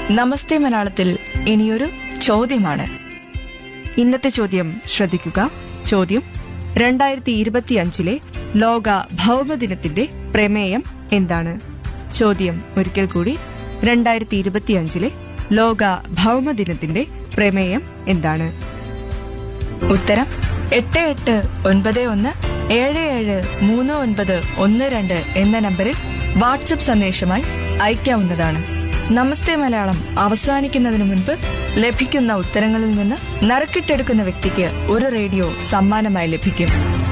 നമസ്തേ മലയാളത്തിൽ ഇനിയൊരു ചോദ്യമാണ് ഇന്നത്തെ ചോദ്യം ശ്രദ്ധിക്കുക ചോദ്യം രണ്ടായിരത്തി ഇരുപത്തിയഞ്ചിലെ ലോക ഭൗമദിനത്തിന്റെ പ്രമേയം എന്താണ് ചോദ്യം ഒരിക്കൽ കൂടി രണ്ടായിരത്തി ഇരുപത്തിയഞ്ചിലെ ലോക ഭൗമദിനത്തിന്റെ പ്രമേയം എന്താണ് ഉത്തരം എട്ട് എട്ട് ഒൻപത് ഒന്ന് ഏഴ് ഏഴ് മൂന്ന് ഒൻപത് ഒന്ന് രണ്ട് എന്ന നമ്പറിൽ വാട്സപ്പ് സന്ദേശമായി അയക്കാവുന്നതാണ് നമസ്തേ മലയാളം അവസാനിക്കുന്നതിന് മുൻപ് ലഭിക്കുന്ന ഉത്തരങ്ങളിൽ നിന്ന് നറുക്കിട്ടെടുക്കുന്ന വ്യക്തിക്ക് ഒരു റേഡിയോ സമ്മാനമായി ലഭിക്കും